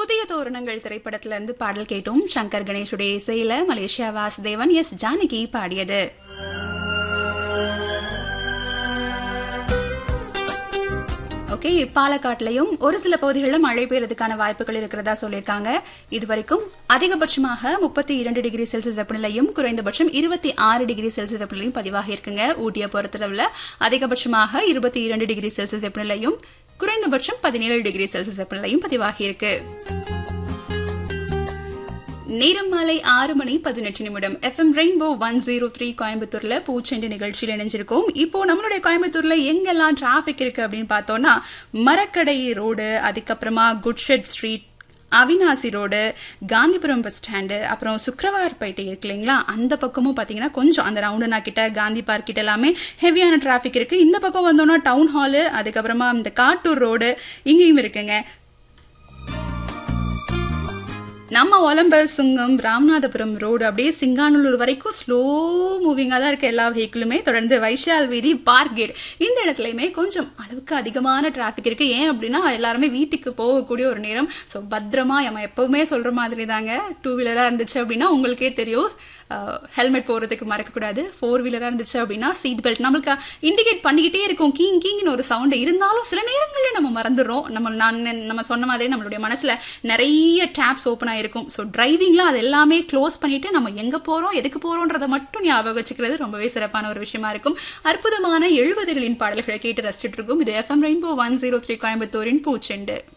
புதிய தோரணங்கள் திரைப்படத்துல இருந்து பாடல் கேட்டோம் சங்கர் கணேஷுடைய இசையில மலேசியா வாசுதேவன் எஸ் ஜானகி பாடியது ஓகே பாலக்காட்டுலயும் ஒரு சில பகுதிகளில் மழை பெய்யறதுக்கான வாய்ப்புகள் இருக்கிறதா சொல்லியிருக்காங்க இதுவரைக்கும் அதிகபட்சமாக முப்பத்தி இரண்டு டிகிரி செல்சியஸ் வெப்பநிலையும் குறைந்தபட்சம் இருபத்தி ஆறு டிகிரி செல்சியஸ் வெப்பநிலையும் பதிவாகி இருக்குங்க ஊட்டியை பொறுத்தளவுல அதிகபட்சமாக இருபத்தி இரண்டு டிகிரி செல்சியஸ் வெப்பநிலையும் குறைந்தபட்சம் பதினேழு டிகிரி செல்சியஸ் வெப்பநிலையும் பதிவாகி இருக்கு நேரம் மாலை ஆறு மணி பதினெட்டு நிமிடம் FM Rainbow one zero three கோயம்புத்தூர்ல பூச்செண்டு நிகழ்ச்சியில் இணைஞ்சிருக்கோம் இப்போ நம்மளுடைய கோயம்புத்தூர்ல எங்கெல்லாம் டிராபிக் இருக்கு அப்படின்னு பார்த்தோம்னா மரக்கடை ரோடு அதுக்கப்புறமா good shed street Avinashi road Gandhipuram bus stand அப்புறம் சுக்கரவார்பேட்டை இருக்கு இல்லைங்களா அந்த பக்கமும் பார்த்தீங்கன்னா கொஞ்சம் அந்த ரவுண்டனா கிட்ட காந்தி பார்க் கிட்ட எல்லாமே ஹெவியான டிராஃபிக் இருக்கு இந்த பக்கம் வந்தோம்னா டவுன் ஹாலு அதுக்கப்புறமா இந்த காட்டூர் ரோடு இங்கேயும் இருக்குங்க நம்ம ஒலம்பல் சுங்கம் ராமநாதபுரம் ரோடு அப்படியே சிங்கானூர் வரைக்கும் ஸ்லோ மூவிங்காக தான் இருக்க எல்லா வெஹிக்கிளுமே தொடர்ந்து வைஷால் வீதி பார்க் கேட் இந்த இடத்துலையுமே கொஞ்சம் அளவுக்கு அதிகமான டிராஃபிக் இருக்கு ஏன் அப்படின்னா எல்லாருமே வீட்டுக்கு போகக்கூடிய ஒரு நேரம் ஸோ பத்திரமா நம்ம எப்பவுமே சொல்ற மாதிரி தாங்க டூ வீலராக இருந்துச்சு அப்படின்னா உங்களுக்கே தெரியும் ஹெல்மெட் போடுறதுக்கு மறக்கக்கூடாது ஃபோர் வீலராக இருந்துச்சு அப்படின்னா சீட் பெல்ட் நம்மளுக்கு இண்டிகேட் பண்ணிக்கிட்டே இருக்கும் கீங் கீங்னு ஒரு சவுண்டு இருந்தாலும் சில நேரங்களில் நம்ம மறந்துடுறோம் நம்ம நான் நம்ம சொன்ன மாதிரி நம்மளுடைய மனசில் நிறைய டேப்ஸ் ஓப்பன் ஆகிருக்கும் ஸோ டிரைவிங்லாம் அது எல்லாமே க்ளோஸ் பண்ணிட்டு நம்ம எங்கே போகிறோம் எதுக்கு போகிறோன்றதை மட்டும் ஞாபகம் வச்சுக்கிறது ரொம்பவே சிறப்பான ஒரு விஷயமா இருக்கும் அற்புதமான எழுபதுகளின் பாடல்களை கேட்டு ரசிச்சுட்டு இருக்கும் இது FM Rainbow one zero three கோயம்புத்தூரின் பூச்செண்டு